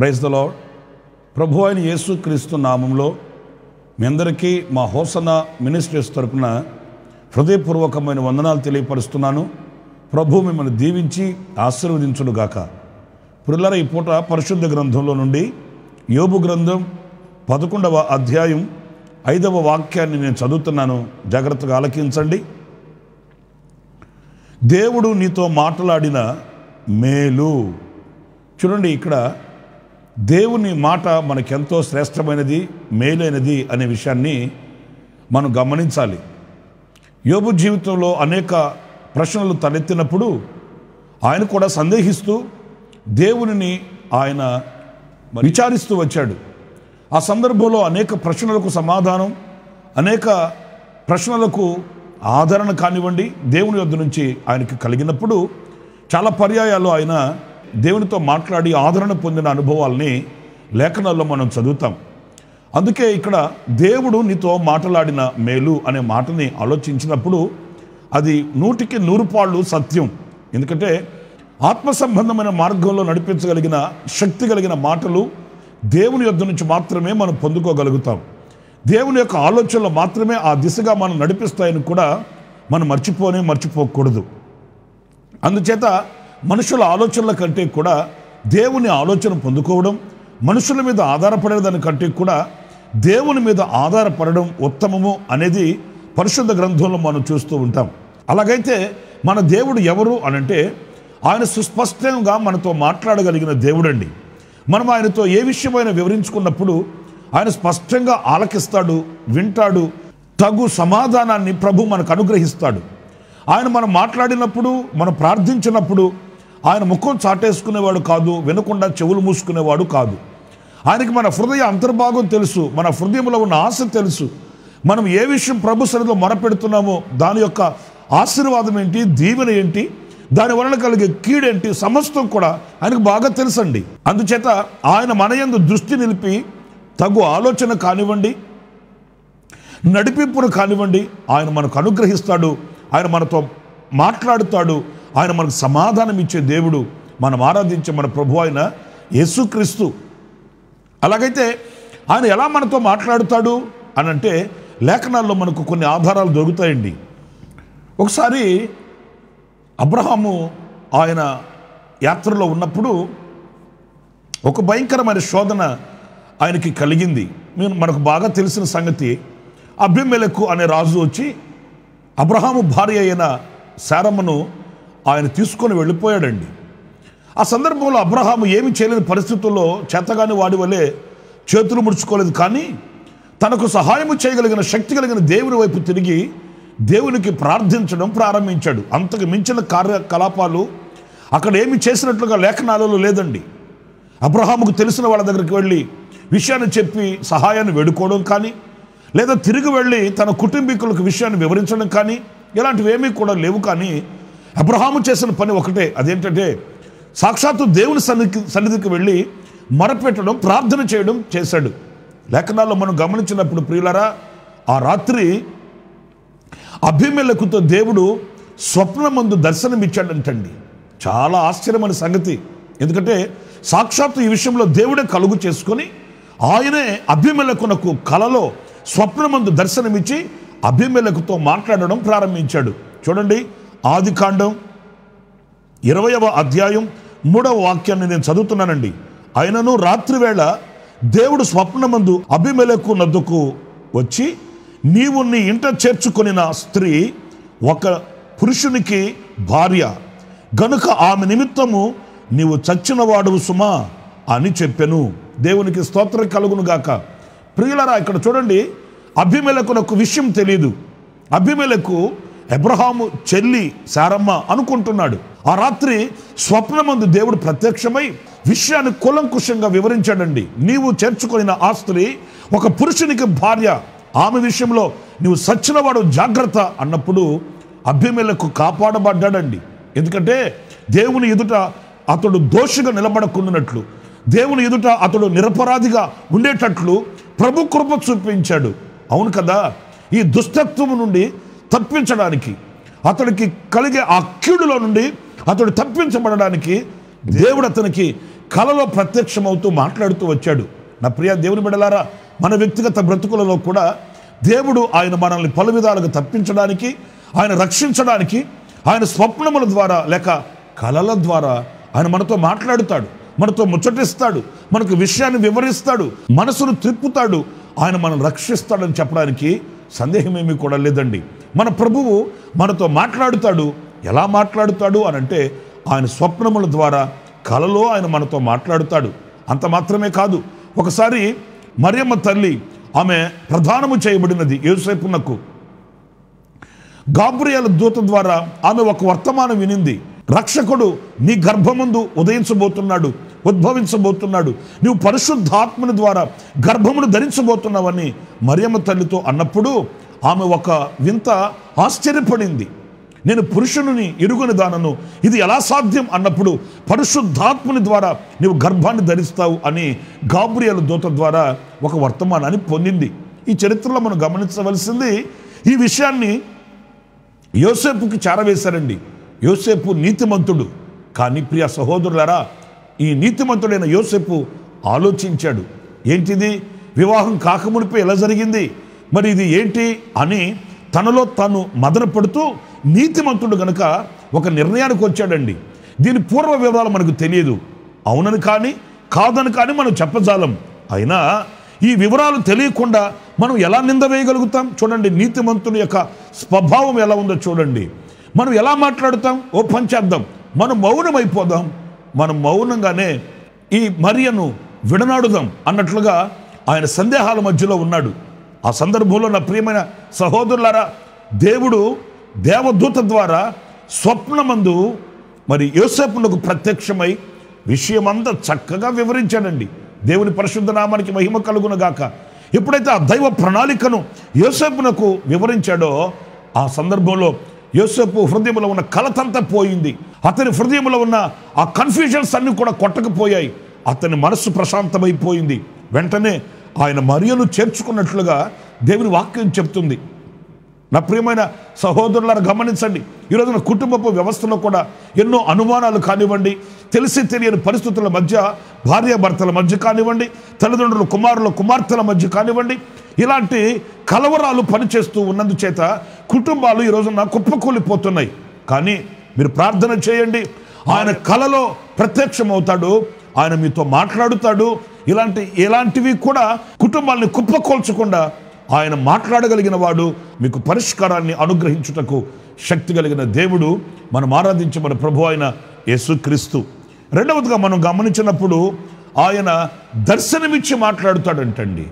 praise the lord ప్రభు అయిన యేసుక్రీస్తు నామంలో మీ అందరికీ మా హోసన మినిస్ట్రీస్ తరపున హృదయపూర్వకమైన వందనాలు తెలియపరుస్తున్నాను ప్రభు మిమ్మల్ని దీవించి ఆశీర్వదించునుగాక పురులర ఈ పూట పరిశుద్ధ గ్రంథంలో నుండి యోబు గ్రంథం పదకొండవ అధ్యాయం ఐదవ వాక్యాన్ని నేను చదువుతున్నాను జాగ్రత్తగా ఆలకించండి దేవుడు నీతో మాట్లాడిన మేలు చూడండి ఇక్కడ దేవుని మాట మనకెంతో శ్రేష్టమైనది మేలైనది అనే విషయాన్ని మనం గమనించాలి యోబు జీవితంలో అనేక ప్రశ్నలు తలెత్తినప్పుడు ఆయన కూడా సందేహిస్తూ దేవునిని ఆయన విచారిస్తూ వచ్చాడు ఆ సందర్భంలో అనేక ప్రశ్నలకు సమాధానం అనేక ప్రశ్నలకు ఆదరణ కానివ్వండి దేవుని యొద్ద నుంచి ఆయనకి కలిగినప్పుడు చాలా పర్యాయాలు ఆయన దేవునితో మాట్లాడి ఆదరణ పొందిన అనుభవాల్ని లేఖనాల్లో మనం చదువుతాం అందుకే ఇక్కడ దేవుడు నీతో మాట్లాడిన మేలు అనే మాటని ఆలోచించినప్పుడు అది నూటికి నూరు పాళ్ళు సత్యం ఎందుకంటే ఆత్మ సంబంధమైన మార్గంలో నడిపించగలిగిన శక్తి కలిగిన మాటలు దేవుని యొద్ద నుంచి మాత్రమే మనం పొందుకోగలుగుతాం దేవుని యొక్క ఆలోచనలు మాత్రమే ఆ దిశగా మనం నడిపిస్తాయని కూడా మనం మర్చిపోనే మర్చిపోకూడదు అందుచేత మనుషుల ఆలోచనల కంటే కూడా దేవుని ఆలోచన పొందుకోవడం మనుషుల మీద ఆధారపడే దానికంటే కూడా దేవుని మీద ఆధారపడడం ఉత్తమము అనేది పరిశుద్ధ గ్రంథంలో మనం చూస్తూ ఉంటాం అలాగైతే మన దేవుడు ఎవరు అనంటే ఆయన సుస్పష్టంగా మనతో మాట్లాడగలిగిన దేవుడండి మనం ఆయనతో ఏ విషయమైనా వివరించుకున్నప్పుడు ఆయన స్పష్టంగా ఆలకిస్తాడు వింటాడు తగు సమాధానాన్ని ప్రభు మనకు అనుగ్రహిస్తాడు ఆయన మనం మాట్లాడినప్పుడు మనం ప్రార్థించినప్పుడు ఆయన ముఖం చాటేసుకునేవాడు కాదు వినకుండా చెవులు మూసుకునేవాడు కాదు ఆయనకి మన హృదయ అంతర్భాగం తెలుసు మన హృదయంలో ఉన్న ఆశ తెలుసు మనం ఏ విషయం ప్రభు సన్నిధిలో మొరపెడుతున్నామో దాని యొక్క ఆశీర్వాదం ఏంటి దీవెన ఏంటి దాని వలన కలిగే కీడేంటి సమస్తం కూడా ఆయనకు బాగా తెలుసండి అందుచేత ఆయన మన యందు దృష్టి నిలిపి తగు ఆలోచన కానివ్వండి నడిపింపును కానివ్వండి ఆయన మనకు అనుగ్రహిస్తాడు ఆయన మనతో మాట్లాడుతాడు ఆయన మనకు సమాధానం ఇచ్చే దేవుడు మనం ఆరాధించే మన ప్రభు అయిన యేసుక్రీస్తు అలాగైతే ఆయన ఎలా మనతో మాట్లాడుతాడు అని అంటే లేఖనాల్లో మనకు కొన్ని ఆధారాలు దొరుకుతాయండి ఒకసారి అబ్రహాము ఆయన యాత్రలో ఉన్నప్పుడు ఒక భయంకరమైన శోధన ఆయనకి కలిగింది మేము మనకు బాగా తెలిసిన సంగతి అభిమెలకు అనే రాజు వచ్చి అబ్రహాము భార్య అయిన శారమ్మను ఆయన తీసుకొని వెళ్ళిపోయాడండి ఆ సందర్భంలో అబ్రహాము ఏమి చేయలేని పరిస్థితుల్లో చేతగాని వాడి వలె చేతులు ముడుచుకోలేదు కానీ తనకు సహాయం చేయగలిగిన శక్తి కలిగిన దేవుని వైపు తిరిగి దేవునికి ప్రార్థించడం ప్రారంభించాడు అంతకు మించిన కార్యకలాపాలు అక్కడ ఏమి చేసినట్లుగా లేఖనాలలో లేదండి అబ్రహాముకు తెలిసిన వాళ్ళ దగ్గరికి వెళ్ళి విషయాన్ని చెప్పి సహాయాన్ని వేడుకోవడం కానీ లేదా తిరిగి వెళ్ళి తన కుటుంబీకులకు విషయాన్ని వివరించడం కానీ ఇలాంటివి ఏమీ కూడా లేవు కానీ అబ్రహాము చేసిన పని ఒకటే అదేంటంటే సాక్షాత్తు దేవుని సన్నిధికి సన్నిధికి వెళ్ళి మొరపెట్టడం ప్రార్థన చేయడం చేశాడు లేఖనాల్లో మనం గమనించినప్పుడు ప్రియులరా ఆ రాత్రి అభిమెలకుతో దేవుడు స్వప్నమందు దర్శనమిచ్చాడంటండి చాలా ఆశ్చర్యమైన సంగతి ఎందుకంటే సాక్షాత్తు ఈ విషయంలో దేవుడే కలుగు చేసుకొని ఆయనే అభిమెలకునకు కలలో స్వప్నమందు దర్శనమిచ్చి అభిమెలకుతో మాట్లాడడం ప్రారంభించాడు చూడండి ఆది కాండం ఇరవయవ అధ్యాయం మూడవ వాక్యాన్ని నేను చదువుతున్నానండి ఆయనను రాత్రివేళ దేవుడు స్వప్నమందు అభిమెలకు నద్దుకు వచ్చి నీవు నీ ఇంట చేర్చుకొనిన స్త్రీ ఒక పురుషునికి భార్య గనుక ఆమె నిమిత్తము నీవు చచ్చినవాడువు సుమా అని చెప్పెను దేవునికి స్తోత్రం కలుగును గాక ప్రియులరా ఇక్కడ చూడండి అభిమెలకునకు విషయం తెలియదు అభిమెలకు అబ్రహాము చెల్లి శారమ్మ అనుకుంటున్నాడు ఆ రాత్రి స్వప్నమందు దేవుడు ప్రత్యక్షమై విషయాన్ని కులంకుశంగా వివరించాడండి నీవు చేర్చుకొనిన ఆ స్త్రీ ఒక పురుషునికి భార్య ఆమె విషయంలో నీవు సచ్చినవాడు జాగ్రత్త అన్నప్పుడు అభిమేలకు కాపాడబడ్డాడండి ఎందుకంటే దేవుని ఎదుట అతడు దోషిగా నిలబడకుండానట్లు దేవుని ఎదుట అతడు నిరపరాధిగా ఉండేటట్లు ప్రభు కృప చూపించాడు అవును కదా ఈ దుష్టత్వము నుండి తప్పించడానికి అతడికి కలిగే ఆ కీడులో నుండి అతడు తప్పించబడడానికి దేవుడు అతనికి కలలో ప్రత్యక్షమవుతూ మాట్లాడుతూ వచ్చాడు నా ప్రియ దేవుని బిడలారా మన వ్యక్తిగత బ్రతుకులలో కూడా దేవుడు ఆయన మనల్ని పలు విధాలుగా తప్పించడానికి ఆయన రక్షించడానికి ఆయన స్వప్నముల ద్వారా లేక కలల ద్వారా ఆయన మనతో మాట్లాడుతాడు మనతో ముచ్చటిస్తాడు మనకు విషయాన్ని వివరిస్తాడు మనసును త్రిప్పుతాడు ఆయన మనం రక్షిస్తాడని చెప్పడానికి సందేహమేమీ కూడా లేదండి మన ప్రభువు మనతో మాట్లాడుతాడు ఎలా మాట్లాడుతాడు అని అంటే ఆయన స్వప్నముల ద్వారా కలలో ఆయన మనతో మాట్లాడుతాడు అంత మాత్రమే కాదు ఒకసారి మరియమ్మ తల్లి ఆమె ప్రధానము చేయబడినది యేసేపునకు గాబ్రియల దూత ద్వారా ఆమె ఒక వర్తమానం వినింది రక్షకుడు నీ గర్భముందు ఉదయించబోతున్నాడు ఉద్భవించబోతున్నాడు నీవు పరిశుద్ధాత్మని ద్వారా గర్భమును ధరించబోతున్నావని మరియమ్మ తల్లితో అన్నప్పుడు ఆమె ఒక వింత ఆశ్చర్యపడింది నేను పురుషుని ఎరుగుని దానను ఇది ఎలా సాధ్యం అన్నప్పుడు పరిశుద్ధాత్ముని ద్వారా నీవు గర్భాన్ని ధరిస్తావు అని గాబ్రియల దూత ద్వారా ఒక వర్తమానాన్ని పొందింది ఈ చరిత్రలో మనం గమనించవలసింది ఈ విషయాన్ని యోసేపుకి చేరవేశారండి యోసేపు నీతిమంతుడు కానీ ప్రియ సహోదరులారా ఈ నీతిమంతుడైన యోసేపు ఆలోచించాడు ఏంటిది వివాహం కాకమునిపై ఎలా జరిగింది మరి ఇది ఏంటి అని తనలో తాను మదన పడుతూ నీతిమంతుడు గనుక ఒక నిర్ణయానికి వచ్చాడండి దీని పూర్వ వివరాలు మనకు తెలియదు అవునని కానీ కాదని కానీ మనం చెప్పజాలం అయినా ఈ వివరాలు తెలియకుండా మనం ఎలా నింద వేయగలుగుతాం చూడండి నీతిమంతుని యొక్క స్వభావం ఎలా ఉందో చూడండి మనం ఎలా మాట్లాడుతాం ఓ పని చేద్దాం మనం మౌనమైపోదాం మనం మౌనంగానే ఈ మరియను విడనాడుదాం అన్నట్లుగా ఆయన సందేహాల మధ్యలో ఉన్నాడు ఆ సందర్భంలో నా ప్రియమైన సహోదరులారా దేవుడు దేవదూత ద్వారా స్వప్నమందు మరి యోసేపునకు ప్రత్యక్షమై విషయమంతా చక్కగా వివరించాడండి దేవుని పరిశుద్ధ నామానికి మహిమ కలుగును గాక ఎప్పుడైతే ఆ దైవ ప్రణాళికను యోసేపునకు వివరించాడో ఆ సందర్భంలో యోసేపు హృదయంలో ఉన్న కలతంతా పోయింది అతని హృదయంలో ఉన్న ఆ కన్ఫ్యూజన్స్ అన్ని కూడా కొట్టకపోయాయి అతని మనస్సు ప్రశాంతమైపోయింది వెంటనే ఆయన మరియను చేర్చుకున్నట్లుగా దేవుని వాక్యం చెప్తుంది నా ప్రియమైన సహోదరులారా గమనించండి ఈ రోజున కుటుంబపు వ్యవస్థలో కూడా ఎన్నో అనుమానాలు కానివ్వండి తెలిసి తెలియని పరిస్థితుల మధ్య భార్యాభర్తల మధ్య కానివ్వండి తల్లిదండ్రులు కుమారుల కుమార్తెల మధ్య కానివ్వండి ఇలాంటి కలవరాలు పనిచేస్తూ ఉన్నందుచేత కుటుంబాలు ఈ రోజున కుప్పకూలిపోతున్నాయి కానీ మీరు ప్రార్థన చేయండి ఆయన కలలో ప్రత్యక్షమవుతాడు ఆయన మీతో మాట్లాడుతాడు ఇలాంటి ఇలాంటివి కూడా కుటుంబాలని కుప్పకోల్చకుండా ఆయన మాట్లాడగలిగిన వాడు మీకు పరిష్కారాన్ని అనుగ్రహించుటకు శక్తి కలిగిన దేవుడు మనం ఆరాధించే మన ప్రభు అయిన యేసుక్రీస్తు రెండవదిగా మనం గమనించినప్పుడు ఆయన దర్శనమిచ్చి మాట్లాడుతాడంటండి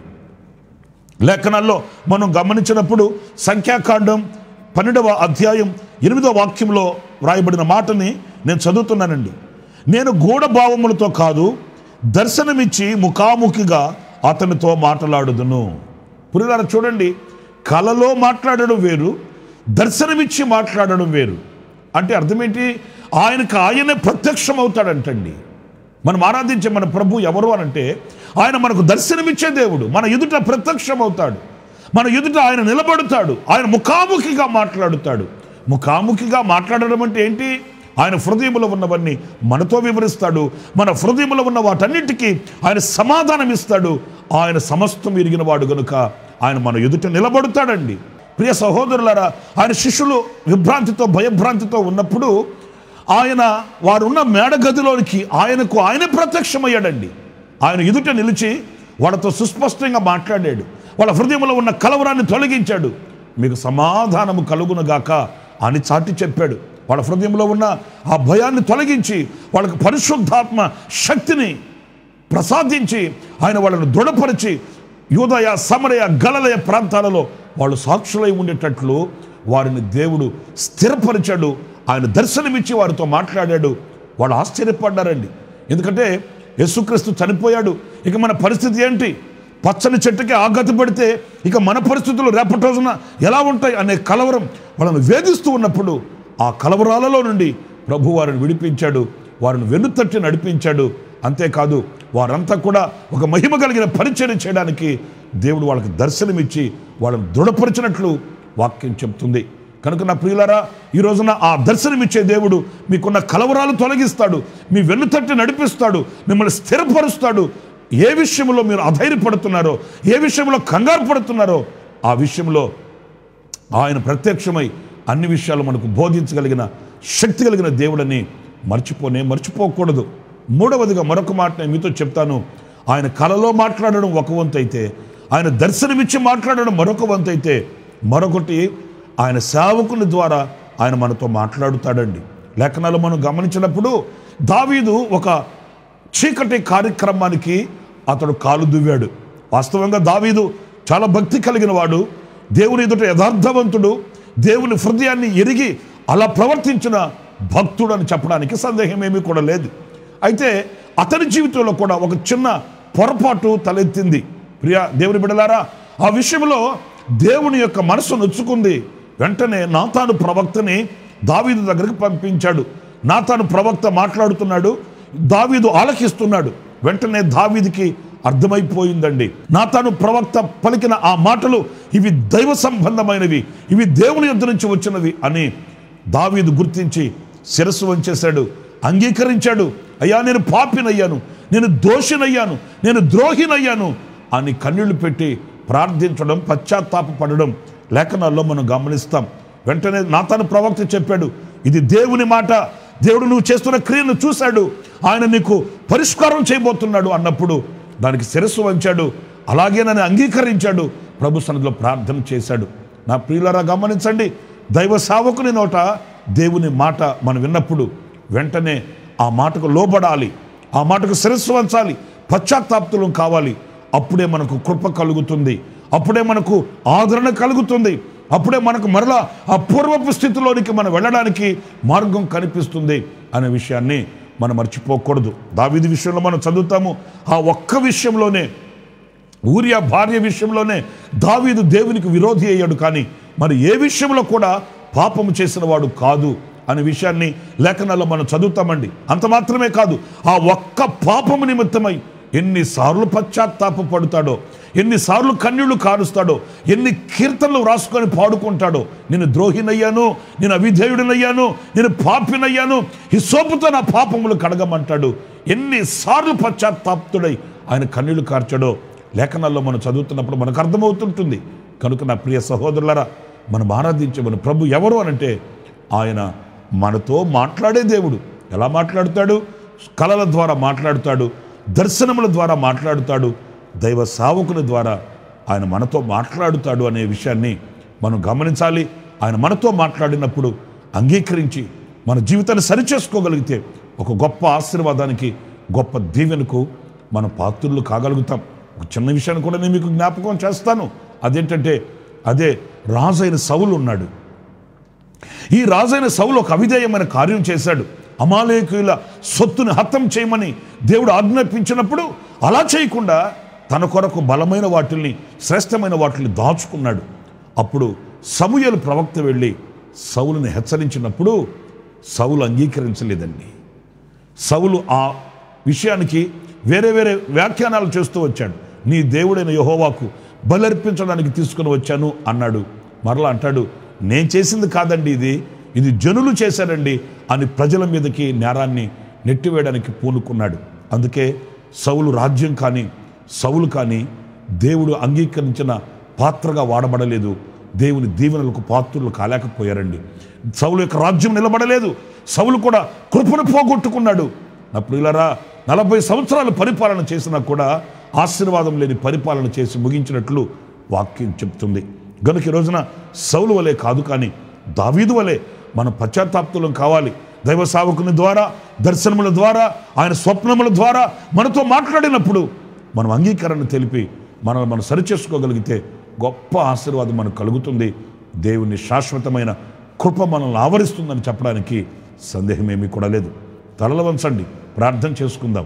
లేఖనాల్లో మనం గమనించినప్పుడు సంఖ్యాకాండం పన్నెండవ అధ్యాయం ఎనిమిదవ వాక్యంలో వ్రాయబడిన మాటని నేను చదువుతున్నానండి నేను గూఢభావములతో కాదు దర్శనమిచ్చి ముఖాముఖిగా అతనితో మాట్లాడుదును పురిగారు చూడండి కలలో మాట్లాడడం వేరు దర్శనమిచ్చి మాట్లాడడం వేరు అంటే అర్థమేంటి ఆయనకు ఆయనే ప్రత్యక్షమవుతాడంటండి మనం ఆరాధించే మన ప్రభు ఎవరు అనంటే ఆయన మనకు దర్శనమిచ్చే దేవుడు మన ఎదుట ప్రత్యక్షమవుతాడు మన ఎదుట ఆయన నిలబడుతాడు ఆయన ముఖాముఖిగా మాట్లాడుతాడు ముఖాముఖిగా మాట్లాడడం అంటే ఏంటి ఆయన హృదయంలో ఉన్నవన్నీ మనతో వివరిస్తాడు మన హృదయంలో ఉన్న వాటన్నిటికీ ఆయన సమాధానం ఇస్తాడు ఆయన సమస్తం ఎరిగిన వాడు గనుక ఆయన మన ఎదుట నిలబడుతాడండి ప్రియ సహోదరులారా ఆయన శిష్యులు విభ్రాంతితో భయభ్రాంతితో ఉన్నప్పుడు ఆయన వారున్న మేడగదిలోనికి ఆయనకు ఆయనే ప్రత్యక్షమయ్యాడండి ఆయన ఎదుట నిలిచి వాళ్ళతో సుస్పష్టంగా మాట్లాడాడు వాళ్ళ హృదయంలో ఉన్న కలవరాన్ని తొలగించాడు మీకు సమాధానము కలుగునగాక అని చాటి చెప్పాడు వాళ్ళ హృదయంలో ఉన్న ఆ భయాన్ని తొలగించి వాళ్ళకి పరిశుద్ధాత్మ శక్తిని ప్రసాదించి ఆయన వాళ్ళను దృఢపరిచి యూదయ సమరయ గలలయ ప్రాంతాలలో వాళ్ళు సాక్షులై ఉండేటట్లు వారిని దేవుడు స్థిరపరిచాడు ఆయన దర్శనమిచ్చి వారితో మాట్లాడాడు వాళ్ళు ఆశ్చర్యపడ్డారండి ఎందుకంటే యేసుక్రీస్తు చనిపోయాడు ఇక మన పరిస్థితి ఏంటి పచ్చని చెట్టుకి ఆగతి పడితే ఇక మన పరిస్థితులు రేపటి రోజున ఎలా ఉంటాయి అనే కలవరం వాళ్ళని వేధిస్తూ ఉన్నప్పుడు ఆ కలవరాలలో నుండి ప్రభు వారిని విడిపించాడు వారిని వెన్నుతట్టి నడిపించాడు అంతేకాదు వారంతా కూడా ఒక మహిమ కలిగిన పరిచయం చేయడానికి దేవుడు వాళ్ళకి దర్శనమిచ్చి వాళ్ళని దృఢపరిచినట్లు వాక్యం చెప్తుంది కనుక నా ప్రియులారా ఈ రోజున ఆ దర్శనమిచ్చే దేవుడు మీకున్న కలవరాలు తొలగిస్తాడు మీ వెన్నుతట్టి నడిపిస్తాడు మిమ్మల్ని స్థిరపరుస్తాడు ఏ విషయంలో మీరు అధైర్యపడుతున్నారో ఏ విషయంలో కంగారు పడుతున్నారో ఆ విషయంలో ఆయన ప్రత్యక్షమై అన్ని విషయాలు మనకు బోధించగలిగిన శక్తి కలిగిన దేవుడని మర్చిపోనే మర్చిపోకూడదు మూడవదిగా మరొక మాట నేను మీతో చెప్తాను ఆయన కలలో మాట్లాడడం ఒక వంతు అయితే ఆయన దర్శనమిచ్చి మాట్లాడడం మరొక వంతు అయితే మరొకటి ఆయన సేవకుని ద్వారా ఆయన మనతో మాట్లాడుతాడండి లేఖనాలు మనం గమనించినప్పుడు దావీదు ఒక చీకటి కార్యక్రమానికి అతడు కాలు దువ్వాడు వాస్తవంగా దావీదు చాలా భక్తి కలిగిన వాడు దేవుని ఎదుట యథార్థవంతుడు దేవుని హృదయాన్ని ఎరిగి అలా ప్రవర్తించిన భక్తుడు అని చెప్పడానికి సందేహం ఏమీ కూడా లేదు అయితే అతని జీవితంలో కూడా ఒక చిన్న పొరపాటు తలెత్తింది ప్రియా దేవుని బిడలారా ఆ విషయంలో దేవుని యొక్క మనసు నొచ్చుకుంది వెంటనే నాతాను ప్రవక్తని దావీదు దగ్గరికి పంపించాడు నాతాను ప్రవక్త మాట్లాడుతున్నాడు దావీదు ఆలకిస్తున్నాడు వెంటనే దావీదికి అర్థమైపోయిందండి నాతాను ప్రవక్త పలికిన ఆ మాటలు ఇవి దైవ సంబంధమైనవి ఇవి దేవుని యొద్ద నుంచి వచ్చినవి అని దావీదు గుర్తించి శిరస్సు వంచేశాడు అంగీకరించాడు అయ్యా నేను పాపినయ్యాను నేను దోషినయ్యాను నేను ద్రోహినయ్యాను అని కన్నీళ్లు పెట్టి ప్రార్థించడం పశ్చాత్తాపపడడం లేఖనాల్లో మనం గమనిస్తాం వెంటనే నాతాను ప్రవక్త చెప్పాడు ఇది దేవుని మాట దేవుడు నువ్వు చేస్తున్న క్రియను చూశాడు ఆయన నీకు పరిష్కారం చేయబోతున్నాడు అన్నప్పుడు దానికి శిరస్సు వంచాడు అలాగే నన్ను అంగీకరించాడు ప్రభు సన్నిధిలో ప్రార్థన చేశాడు నా ప్రియులరా గమనించండి దైవ సేవకుని నోట దేవుని మాట మనం విన్నప్పుడు వెంటనే ఆ మాటకు లోబడాలి ఆ మాటకు శిరస్సు వంచాలి పశ్చాత్తాప్తులం కావాలి అప్పుడే మనకు కృప కలుగుతుంది అప్పుడే మనకు ఆదరణ కలుగుతుంది అప్పుడే మనకు మరలా ఆ పూర్వపు స్థితిలోనికి మనం వెళ్ళడానికి మార్గం కనిపిస్తుంది అనే విషయాన్ని మనం మర్చిపోకూడదు దావిది విషయంలో మనం చదువుతాము ఆ ఒక్క విషయంలోనే ఊరియా భార్య విషయంలోనే దావీదు దేవునికి విరోధి అయ్యాడు కానీ మరి ఏ విషయంలో కూడా పాపము చేసిన వాడు కాదు అనే విషయాన్ని లేఖనాల్లో మనం చదువుతామండి అంత మాత్రమే కాదు ఆ ఒక్క పాపము నిమిత్తమై ఎన్నిసార్లు పశ్చాత్తాప పడుతాడో ఎన్నిసార్లు కన్నీళ్లు కారుస్తాడో ఎన్ని కీర్తనలు రాసుకొని పాడుకుంటాడో నేను ద్రోహినయ్యాను నేను అవిధేయుడినయ్యాను నేను పాపినయ్యాను ఈ సోపుతో నా పాపములు కడగమంటాడు ఎన్నిసార్లు పశ్చాత్తాప్తుడై ఆయన కన్నీళ్లు కార్చాడో లేఖనాల్లో మనం చదువుతున్నప్పుడు మనకు అర్థమవుతుంటుంది కనుక నా ప్రియ సహోదరులరా మనం ఆరాధించే మన ప్రభు ఎవరు అనంటే ఆయన మనతో మాట్లాడే దేవుడు ఎలా మాట్లాడుతాడు కళల ద్వారా మాట్లాడుతాడు దర్శనముల ద్వారా మాట్లాడుతాడు దైవ సావకుల ద్వారా ఆయన మనతో మాట్లాడుతాడు అనే విషయాన్ని మనం గమనించాలి ఆయన మనతో మాట్లాడినప్పుడు అంగీకరించి మన జీవితాన్ని సరిచేసుకోగలిగితే ఒక గొప్ప ఆశీర్వాదానికి గొప్ప దీవెనకు మన పాత్రులు కాగలుగుతాం ఒక చిన్న విషయాన్ని కూడా నేను మీకు జ్ఞాపకం చేస్తాను అదేంటంటే అదే రాజైన సౌలు ఉన్నాడు ఈ రాజైన సౌలు ఒక అవిధేయమైన కార్యం చేశాడు అమాలేకుల సొత్తుని హతం చేయమని దేవుడు ఆజ్ఞాపించినప్పుడు అలా చేయకుండా తన కొరకు బలమైన వాటిల్ని శ్రేష్టమైన వాటిని దాచుకున్నాడు అప్పుడు సమూయలు ప్రవక్త వెళ్ళి సౌలుని హెచ్చరించినప్పుడు సౌలు అంగీకరించలేదండి సౌలు ఆ విషయానికి వేరే వేరే వ్యాఖ్యానాలు చేస్తూ వచ్చాడు నీ దేవుడైన యహోవాకు బలర్పించడానికి తీసుకుని వచ్చాను అన్నాడు మరలా అంటాడు నేను చేసింది కాదండి ఇది ఇది జనులు చేశారండి అని ప్రజల మీదకి నేరాన్ని నెట్టివేయడానికి పూనుకున్నాడు అందుకే సౌలు రాజ్యం కానీ సౌలు కానీ దేవుడు అంగీకరించిన పాత్రగా వాడబడలేదు దేవుని దీవెనలకు పాత్రలు కాలేకపోయారండి సౌలు యొక్క రాజ్యం నిలబడలేదు సౌలు కూడా కృపను పోగొట్టుకున్నాడు నా ప్రియులరా నలభై సంవత్సరాలు పరిపాలన చేసినా కూడా ఆశీర్వాదం లేని పరిపాలన చేసి ముగించినట్లు వాక్యం చెప్తుంది గనుక ఈ రోజున సౌలు వలె కాదు కానీ దావీదు వలె మనం పశ్చాత్తాప్తులం కావాలి దైవ సావకుని ద్వారా దర్శనముల ద్వారా ఆయన స్వప్నముల ద్వారా మనతో మాట్లాడినప్పుడు మనం అంగీకరణ తెలిపి మనం మనం సరిచేసుకోగలిగితే గొప్ప ఆశీర్వాదం మనకు కలుగుతుంది దేవుని శాశ్వతమైన కృప మనల్ని ఆవరిస్తుందని చెప్పడానికి సందేహమేమీ కూడా లేదు తలల వంచండి ప్రార్థన చేసుకుందాం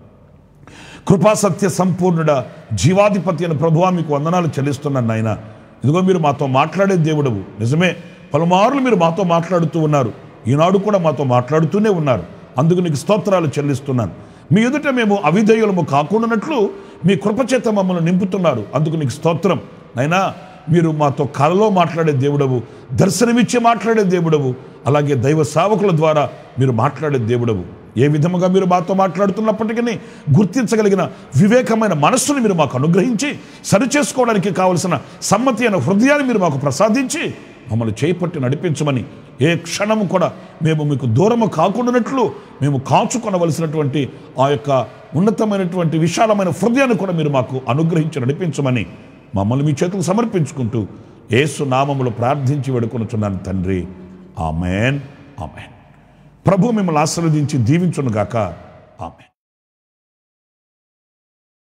కృపా సత్య సంపూర్ణుడ జీవాధిపతి అయిన ప్రభువా మీకు వందనాలు చెల్లిస్తున్నాను నాయన ఇదిగో మీరు మాతో మాట్లాడే దేవుడవు నిజమే పలుమార్లు మీరు మాతో మాట్లాడుతూ ఉన్నారు ఈనాడు కూడా మాతో మాట్లాడుతూనే ఉన్నారు అందుకు నీకు స్తోత్రాలు చెల్లిస్తున్నాను మీ ఎదుట మేము అవిధేయులము కాకుండానట్లు మీ కృపచేత మమ్మల్ని నింపుతున్నారు అందుకు నీకు స్తోత్రం నైనా మీరు మాతో కలలో మాట్లాడే దేవుడవు దర్శనమిచ్చి మాట్లాడే దేవుడవు అలాగే దైవ సేవకుల ద్వారా మీరు మాట్లాడే దేవుడవు ఏ విధముగా మీరు మాతో మాట్లాడుతున్నప్పటికీ గుర్తించగలిగిన వివేకమైన మనస్సును మీరు మాకు అనుగ్రహించి సరిచేసుకోవడానికి కావలసిన సమ్మతి అయిన హృదయాన్ని మీరు మాకు ప్రసాదించి మమ్మల్ని చేపట్టి నడిపించమని ఏ క్షణము కూడా మేము మీకు దూరము కాకుండానట్లు మేము కాచుకొనవలసినటువంటి ఆ యొక్క ఉన్నతమైనటువంటి విశాలమైన హృదయాన్ని కూడా మీరు మాకు అనుగ్రహించి నడిపించమని మమ్మల్ని మీ చేతులకు సమర్పించుకుంటూ ఏసు నామములు ప్రార్థించి వేడుకొనుచున్నాను తండ్రి ఆమెన్ ఆమెన్ ప్రభు మిమ్మల్ని ఆశీర్వదించి దీవించునుగాక ఆమెన్